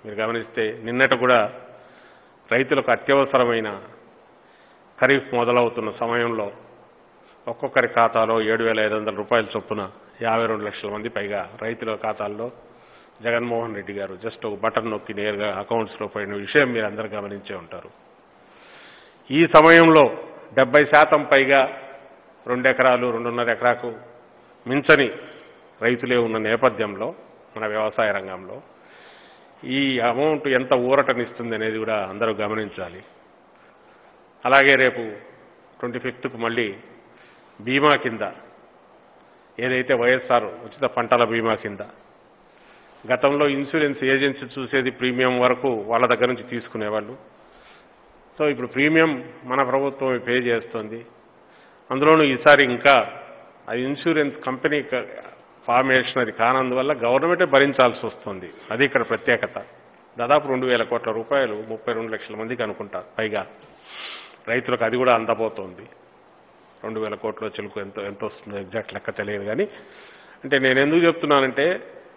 మీరు గమనిస్తే నిన్నట కూడా రైతులకు అత్యవసరమైన ఖరీఫ్ మొదలవుతున్న సమయంలో ఒక్కొక్కరి ఖాతాలో ఏడు వేల ఐదు వందల రూపాయల చొప్పున యాభై రెండు లక్షల మంది పైగా రైతుల ఖాతాల్లో జగన్మోహన్ రెడ్డి గారు జస్ట్ ఒక బటన్ నొక్కి నేరుగా అకౌంట్స్లో పోయిన విషయం మీరు అందరు గమనించే ఉంటారు ఈ సమయంలో డెబ్బై శాతం పైగా రెండు ఎకరాలు రెండున్నర ఎకరాకు మించని రైతులే ఉన్న నేపథ్యంలో మన వ్యవసాయ రంగంలో ఈ అమౌంట్ ఎంత ఊరటనిస్తుంది అనేది కూడా అందరూ గమనించాలి అలాగే రేపు ట్వంటీ ఫిఫ్త్కు మళ్ళీ బీమా కింద ఏదైతే వైఎస్ఆర్ ఉచిత పంటల బీమా కింద గతంలో ఇన్సూరెన్స్ ఏజెన్సీ చూసేది ప్రీమియం వరకు వాళ్ళ దగ్గర నుంచి తీసుకునేవాళ్ళు సో ఇప్పుడు ప్రీమియం మన ప్రభుత్వం పే చేస్తుంది అందులోనూ ఈసారి ఇంకా అది ఇన్సూరెన్స్ కంపెనీ క- ఫార్మేషన్ అది కానందువల్ల గవర్నమెంటే భరించాల్సి వస్తుంది అది ఇక్కడ ప్రత్యేకత దాదాపు రెండు వేల కోట్ల రూపాయలు ముప్పై రెండు లక్షల మందికి అనుకుంటా పైగా రైతులకు అది కూడా అందబోతోంది రెండు వేల కోట్ల చిలుకు ఎంత ఎంత వస్తుందో ఎగ్జాక్ట్ లెక్క తెలియదు కానీ అంటే నేను ఎందుకు చెప్తున్నానంటే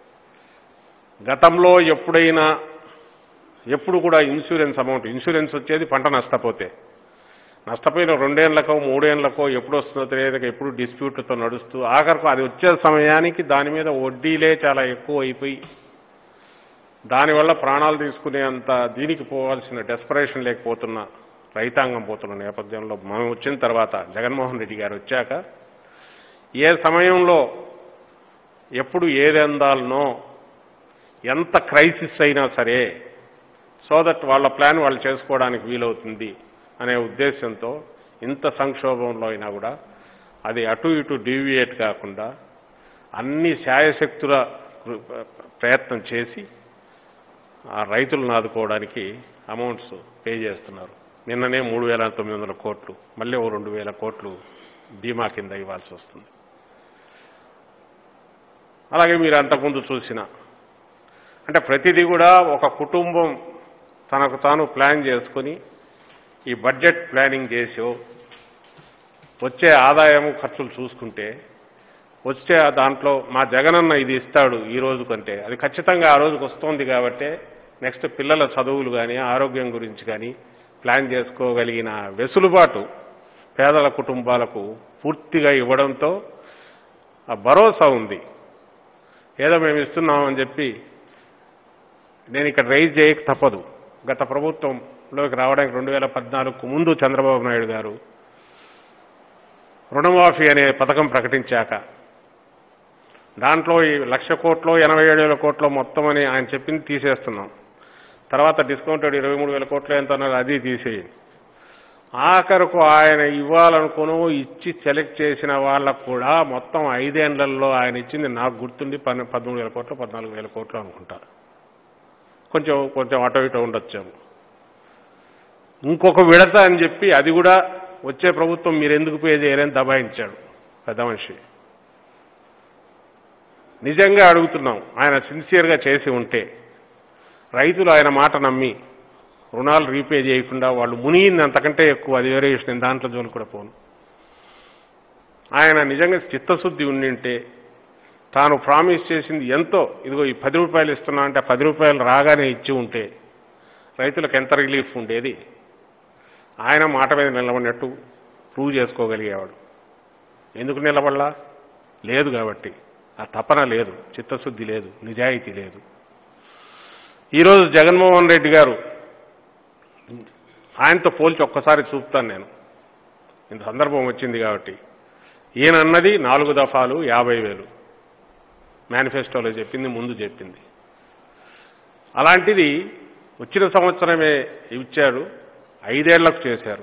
గతంలో ఎప్పుడైనా ఎప్పుడు కూడా ఇన్సూరెన్స్ అమౌంట్ ఇన్సూరెన్స్ వచ్చేది పంట నష్టపోతే నష్టపోయిన రెండేళ్లకో మూడేళ్లకో ఎప్పుడు వస్తుందో తెలియదు ఎప్పుడు డిస్ప్యూట్లతో నడుస్తూ ఆఖరకు అది వచ్చే సమయానికి దాని మీద వడ్డీలే చాలా ఎక్కువ అయిపోయి దానివల్ల ప్రాణాలు తీసుకునేంత దీనికి పోవాల్సిన డెస్పరేషన్ లేకపోతున్న రైతాంగం పోతున్న నేపథ్యంలో మనం వచ్చిన తర్వాత జగన్మోహన్ రెడ్డి గారు వచ్చాక ఏ సమయంలో ఎప్పుడు ఏది అందాలనో ఎంత క్రైసిస్ అయినా సరే సో దట్ వాళ్ళ ప్లాన్ వాళ్ళు చేసుకోవడానికి వీలవుతుంది అనే ఉద్దేశంతో ఇంత సంక్షోభంలో అయినా కూడా అది అటు ఇటు డీవియేట్ కాకుండా అన్ని శాయశక్తుల ప్రయత్నం చేసి ఆ రైతులను ఆదుకోవడానికి అమౌంట్స్ పే చేస్తున్నారు నిన్ననే మూడు వేల తొమ్మిది వందల కోట్లు మళ్ళీ ఓ రెండు వేల కోట్లు బీమా కింద ఇవ్వాల్సి వస్తుంది అలాగే మీరు అంతకుముందు చూసిన అంటే ప్రతిదీ కూడా ఒక కుటుంబం తనకు తాను ప్లాన్ చేసుకుని ఈ బడ్జెట్ ప్లానింగ్ చేసో వచ్చే ఆదాయము ఖర్చులు చూసుకుంటే వచ్చే ఆ దాంట్లో మా జగనన్న ఇది ఇస్తాడు ఈ రోజు కంటే అది ఖచ్చితంగా ఆ రోజుకి వస్తోంది కాబట్టే నెక్స్ట్ పిల్లల చదువులు కానీ ఆరోగ్యం గురించి కానీ ప్లాన్ చేసుకోగలిగిన వెసులుబాటు పేదల కుటుంబాలకు పూర్తిగా ఇవ్వడంతో ఆ భరోసా ఉంది ఏదో మేము ఇస్తున్నామని చెప్పి నేను ఇక్కడ రైజ్ చేయక తప్పదు గత ప్రభుత్వంలోకి రావడానికి రెండు వేల పద్నాలుగుకు ముందు చంద్రబాబు నాయుడు గారు రుణమాఫీ అనే పథకం ప్రకటించాక దాంట్లో ఈ లక్ష కోట్లో ఎనభై ఏడు వేల కోట్లో మొత్తం అని ఆయన చెప్పింది తీసేస్తున్నాం తర్వాత డిస్కౌంటెడ్ ఇరవై మూడు వేల కోట్లు ఎంత అన్నారు అది తీసేయండి ఆఖరకు ఆయన ఇవ్వాలనుకును ఇచ్చి సెలెక్ట్ చేసిన వాళ్ళకు కూడా మొత్తం ఐదేళ్లలో ఆయన ఇచ్చింది నాకు గుర్తుండి పన్నె పదమూడు వేల కోట్లు పద్నాలుగు వేల కోట్లు అనుకుంటా కొంచెం కొంచెం అటో ఇటో ఉండొచ్చాము ఇంకొక విడత అని చెప్పి అది కూడా వచ్చే ప్రభుత్వం మీరు ఎందుకు పే చేయలేని దబాయించాడు పెద్ద మనిషి నిజంగా అడుగుతున్నాం ఆయన సిన్సియర్గా చేసి ఉంటే రైతులు ఆయన మాట నమ్మి రుణాలు రీపే చేయకుండా వాళ్ళు మునిగింది అంతకంటే ఎక్కువ అది వేరే విషయం నేను దాంట్లో జోలు కూడా పోను ఆయన నిజంగా చిత్తశుద్ధి ఉండింటే తాను ప్రామిస్ చేసింది ఎంతో ఇదిగో ఈ పది రూపాయలు ఇస్తున్నా అంటే ఆ పది రూపాయలు రాగానే ఇచ్చి ఉంటే రైతులకు ఎంత రిలీఫ్ ఉండేది ఆయన మాట మీద నిలబడినట్టు ప్రూవ్ చేసుకోగలిగేవాడు ఎందుకు నిలబడలా లేదు కాబట్టి ఆ తపన లేదు చిత్తశుద్ధి లేదు నిజాయితీ లేదు ఈరోజు జగన్మోహన్ రెడ్డి గారు ఆయనతో పోల్చి ఒక్కసారి చూపుతాను నేను ఇంత సందర్భం వచ్చింది కాబట్టి ఈయన అన్నది నాలుగు దఫాలు యాభై వేలు మేనిఫెస్టోలో చెప్పింది ముందు చెప్పింది అలాంటిది వచ్చిన సంవత్సరమే ఇచ్చారు ఐదేళ్లకు చేశారు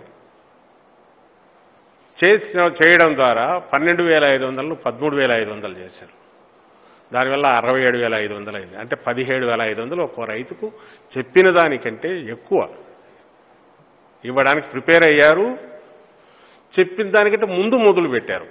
చేసిన చేయడం ద్వారా పన్నెండు వేల ఐదు వందలను పదమూడు వేల ఐదు వందలు చేశారు దానివల్ల అరవై ఏడు వేల ఐదు వందలు అయింది అంటే పదిహేడు వేల ఐదు వందలు ఒక్కో రైతుకు చెప్పిన దానికంటే ఎక్కువ ఇవ్వడానికి ప్రిపేర్ అయ్యారు చెప్పిన దానికంటే ముందు మొదలు పెట్టారు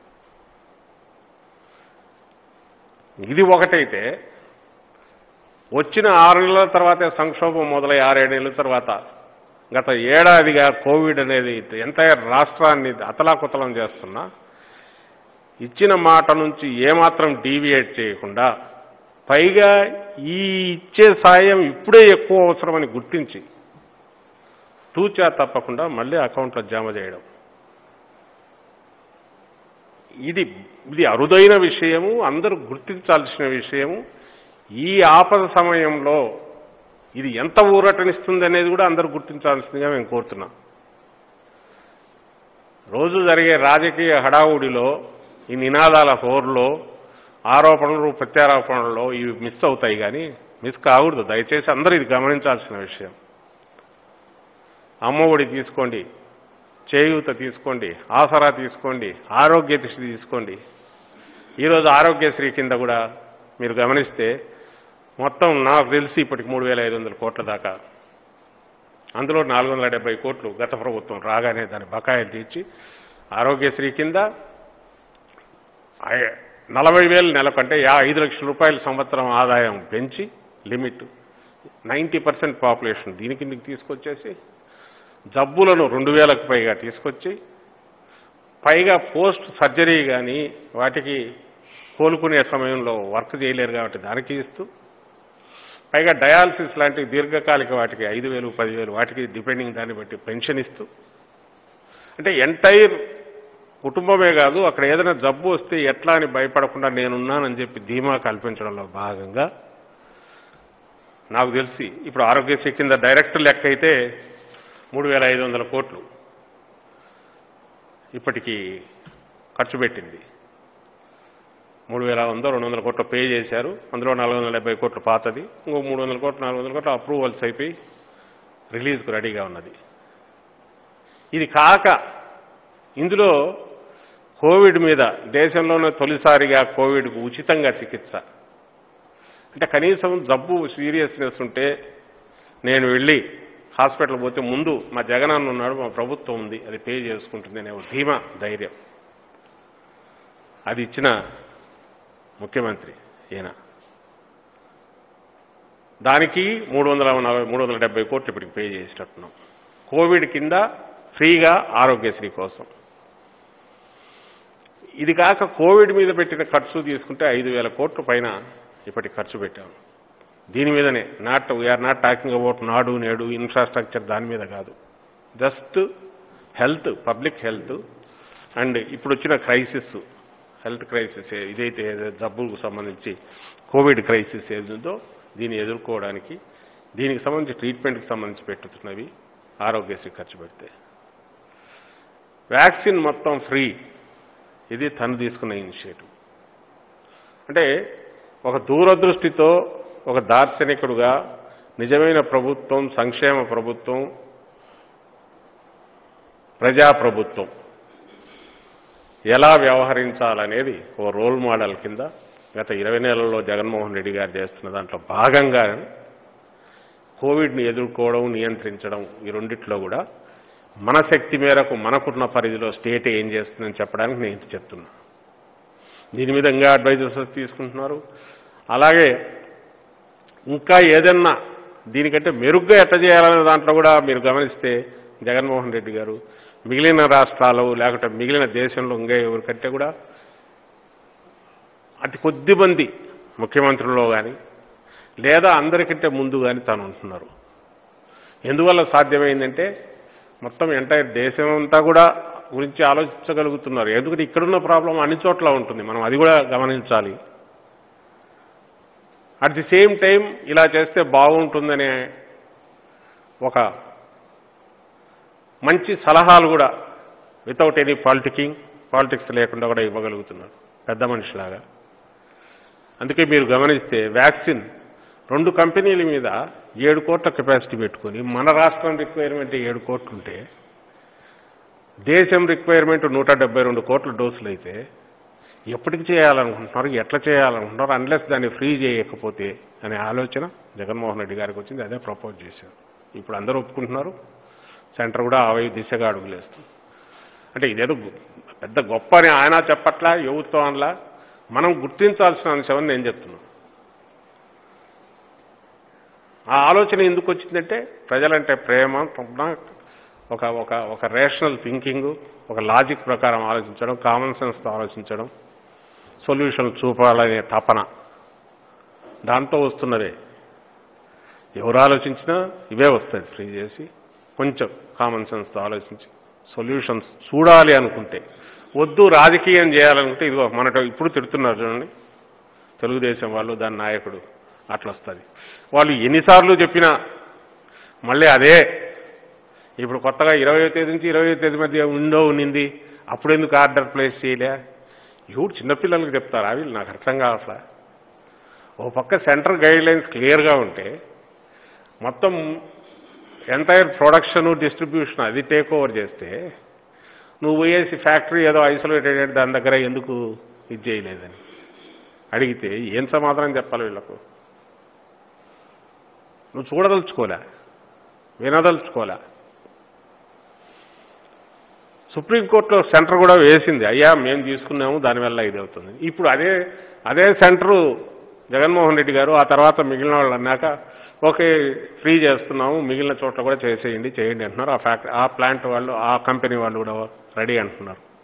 ఇది ఒకటైతే వచ్చిన ఆరు నెలల తర్వాతే సంక్షోభం మొదలై ఆరేడు నెలల తర్వాత గత ఏడాదిగా కోవిడ్ అనేది ఎంటైర్ రాష్ట్రాన్ని అతలాకుతలం చేస్తున్నా ఇచ్చిన మాట నుంచి ఏమాత్రం డీవియేట్ చేయకుండా పైగా ఈ ఇచ్చే సాయం ఇప్పుడే ఎక్కువ అవసరమని గుర్తించి తూచా తప్పకుండా మళ్ళీ అకౌంట్లో జమ చేయడం ఇది ఇది అరుదైన విషయము అందరూ గుర్తించాల్సిన విషయము ఈ ఆపద సమయంలో ఇది ఎంత ఊరటనిస్తుంది అనేది కూడా అందరూ గుర్తించాల్సిందిగా మేము కోరుతున్నాం రోజు జరిగే రాజకీయ హడావుడిలో ఈ నినాదాల హోర్లో ఆరోపణలు ప్రత్యారోపణల్లో ఇవి మిస్ అవుతాయి కానీ మిస్ కాకూడదు దయచేసి అందరూ ఇది గమనించాల్సిన విషయం అమ్మఒడి తీసుకోండి చేయూత తీసుకోండి ఆసరా తీసుకోండి ఆరోగ్యశ్రీ తీసుకోండి ఈరోజు ఆరోగ్యశ్రీ కింద కూడా మీరు గమనిస్తే మొత్తం నాకు తెలిసి ఇప్పటికి మూడు వేల ఐదు వందల కోట్ల దాకా అందులో నాలుగు వందల డెబ్బై కోట్లు గత ప్రభుత్వం రాగానే దాని బకాయిలు తీర్చి ఆరోగ్యశ్రీ కింద ఐ- నలభై వేలు నెలకంటే యా ఐదు లక్షల రూపాయల సంవత్సరం ఆదాయం పెంచి లిమిట్ నైంటీ పర్సెంట్ పాపులేషన్ దీని కిందకి తీసుకొచ్చేసి జబ్బులను రెండు వేలకు పైగా తీసుకొచ్చి పైగా పోస్ట్ సర్జరీ కానీ వాటికి కోలుకునే సమయంలో వర్క్ చేయలేరు కాబట్టి దానికి ఇస్తూ పైగా డయాలసిస్ లాంటి దీర్ఘకాలిక వాటికి ఐదు వేలు పదివేలు వాటికి డిపెండింగ్ దాన్ని బట్టి పెన్షన్ ఇస్తూ అంటే ఎంటైర్ కుటుంబమే కాదు అక్కడ ఏదైనా జబ్బు వస్తే ఎట్లా అని భయపడకుండా నేనున్నానని చెప్పి ధీమా కల్పించడంలో భాగంగా నాకు తెలిసి ఇప్పుడు ఆరోగ్యశ్రీ కింద డైరెక్ట్ లెక్క అయితే మూడు వేల ఐదు వందల కోట్లు ఇప్పటికీ ఖర్చు పెట్టింది మూడు వేల వంద రెండు వందల కోట్లు పే చేశారు అందులో నాలుగు వందల డెబ్బై కోట్లు పాతది ఇంకో మూడు వందల కోట్లు నాలుగు వందల కోట్లు అప్రూవల్స్ అయిపోయి రిలీజ్కు రెడీగా ఉన్నది ఇది కాక ఇందులో కోవిడ్ మీద దేశంలోనే తొలిసారిగా కోవిడ్కు ఉచితంగా చికిత్స అంటే కనీసం జబ్బు సీరియస్నెస్ ఉంటే నేను వెళ్ళి హాస్పిటల్ పోతే ముందు మా జగనన్న ఉన్నాడు మా ప్రభుత్వం ఉంది అది పే చేసుకుంటుంది అనే ఒక ధీమా ధైర్యం అది ఇచ్చిన ముఖ్యమంత్రి ఈయన దానికి మూడు వందల నలభై మూడు వందల డెబ్బై కోట్లు ఇప్పటికి పే చేసేటట్టున్నాం కోవిడ్ కింద ఫ్రీగా ఆరోగ్యశ్రీ కోసం ఇది కాక కోవిడ్ మీద పెట్టిన ఖర్చు తీసుకుంటే ఐదు వేల కోట్ల పైన ఇప్పటికి ఖర్చు పెట్టాము దీని మీదనే not we're not talking about Nadu Nedu infrastructure దాని మీద కాదు just health public health and ఇప్పుడు వచ్చిన క్రైసిస్ హెల్త్ క్రైసిస్ ఇదైతే ఏదో జబ్బులకు సంబంధించి కోవిడ్ క్రైసిస్ ఏదుందో దీన్ని ఎదుర్కోవడానికి దీనికి సంబంధించి ట్రీట్మెంట్కి సంబంధించి పెట్టుతున్నవి ఆరోగ్యశ్రీ ఖర్చు పెడితే వ్యాక్సిన్ మొత్తం ఫ్రీ ఇది తను తీసుకున్న ఇనిషియేటివ్ అంటే ఒక దూరదృష్టితో ఒక దార్శనికుడుగా నిజమైన ప్రభుత్వం సంక్షేమ ప్రభుత్వం ప్రజాప్రభుత్వం ఎలా వ్యవహరించాలనేది ఓ రోల్ మోడల్ కింద గత ఇరవై నెలల్లో జగన్మోహన్ రెడ్డి గారు చేస్తున్న దాంట్లో భాగంగా కోవిడ్ని ఎదుర్కోవడం నియంత్రించడం ఈ రెండిట్లో కూడా మన శక్తి మేరకు మనకున్న పరిధిలో స్టేట్ ఏం చేస్తుందని చెప్పడానికి నేను చెప్తున్నా దీని మీద ఇంకా అడ్వైజర్స్ తీసుకుంటున్నారు అలాగే ఇంకా ఏదన్నా దీనికంటే మెరుగ్గా ఎట్ట చేయాలనే దాంట్లో కూడా మీరు గమనిస్తే జగన్మోహన్ రెడ్డి గారు మిగిలిన రాష్ట్రాలు లేకుంటే మిగిలిన దేశంలో ఇంకా ఎవరికంటే కూడా అతి కొద్ది మంది ముఖ్యమంత్రుల్లో కానీ లేదా అందరికంటే ముందు కానీ తాను ఉంటున్నారు ఎందువల్ల సాధ్యమైందంటే మొత్తం ఎంటైర్ దేశం అంతా కూడా గురించి ఆలోచించగలుగుతున్నారు ఎందుకంటే ఇక్కడున్న ప్రాబ్లం అన్ని చోట్ల ఉంటుంది మనం అది కూడా గమనించాలి అట్ ది సేమ్ టైం ఇలా చేస్తే బాగుంటుందనే ఒక మంచి సలహాలు కూడా వితౌట్ ఎనీ పాలిటికింగ్ పాలిటిక్స్ లేకుండా కూడా ఇవ్వగలుగుతున్నారు పెద్ద మనిషిలాగా అందుకే మీరు గమనిస్తే వ్యాక్సిన్ రెండు కంపెనీల మీద ఏడు కోట్ల కెపాసిటీ పెట్టుకొని మన రాష్ట్రం రిక్వైర్మెంట్ ఏడు కోట్లు ఉంటే దేశం రిక్వైర్మెంట్ నూట డెబ్బై రెండు కోట్ల డోసులు అయితే ఎప్పటికి చేయాలనుకుంటున్నారు ఎట్లా చేయాలనుకుంటున్నారు అన్లెస్ దాన్ని ఫ్రీ చేయకపోతే అనే ఆలోచన జగన్మోహన్ రెడ్డి గారికి వచ్చింది అదే ప్రపోజ్ చేశారు ఇప్పుడు అందరూ ఒప్పుకుంటున్నారు సెంటర్ కూడా ఆ వైపు దిశగా అడుగులేస్తుంది అంటే ఇదేదో గు- పెద్ద గొప్ప అని ఆయన చెప్పట్లా యువతో అనలా మనం గుర్తించాల్సిన అంశం అని నేను చెప్తున్నాను ఆ ఆలోచన ఎందుకు వచ్చిందంటే ప్రజలంటే ప్రేమ తపన, ఒక ఒక ఒక రేషనల్ థింకింగ్ ఒక లాజిక్ ప్రకారం ఆలోచించడం కామన్ సెన్స్తో ఆలోచించడం సొల్యూషన్ చూపాలనే తపన దాంతో వస్తున్నదే ఎవరు ఆలోచించినా ఇవే వస్తాయి ఫ్రీ చేసి కొంచెం కామన్ సెన్స్తో ఆలోచించి సొల్యూషన్స్ చూడాలి అనుకుంటే వద్దు రాజకీయం చేయాలనుకుంటే ఇదిగో మనట ఇప్పుడు తిడుతున్నారు చూడండి తెలుగుదేశం వాళ్ళు దాని నాయకుడు అట్లా వస్తుంది వాళ్ళు ఎన్నిసార్లు చెప్పినా మళ్ళీ అదే ఇప్పుడు కొత్తగా ఇరవై తేదీ నుంచి ఇరవై తేదీ మధ్య విండో ఉన్నింది అప్పుడు ఎందుకు ఆర్డర్ ప్లేస్ చేయలే ఎవరు చిన్నపిల్లలకి చెప్తారా వీళ్ళు నాకు అర్థం కావట్లా ఓ పక్క సెంటర్ గైడ్ లైన్స్ క్లియర్గా ఉంటే మొత్తం ఎంటైర్ ప్రొడక్షన్ డిస్ట్రిబ్యూషన్ అది టేక్ ఓవర్ చేస్తే నువ్వు పోయేసి ఫ్యాక్టరీ ఏదో ఐసోలేటెడ్ దాని దగ్గర ఎందుకు ఇది చేయలేదని అడిగితే ఏం సమాధానం చెప్పాలి వీళ్ళకు నువ్వు చూడదలుచుకోలే వినదలుచుకోలే సుప్రీంకోర్టులో సెంటర్ కూడా వేసింది అయ్యా మేము తీసుకున్నాము దానివల్ల ఇది అవుతుంది ఇప్పుడు అదే అదే సెంటరు జగన్మోహన్ రెడ్డి గారు ఆ తర్వాత మిగిలిన వాళ్ళు అన్నాక ఓకే ఫ్రీ చేస్తున్నాము మిగిలిన చోట్ల కూడా చేసేయండి చేయండి అంటున్నారు ఆ ఫ్యాక్టరీ ఆ ప్లాంట్ వాళ్ళు ఆ కంపెనీ వాళ్ళు కూడా రెడీ అంటున్నారు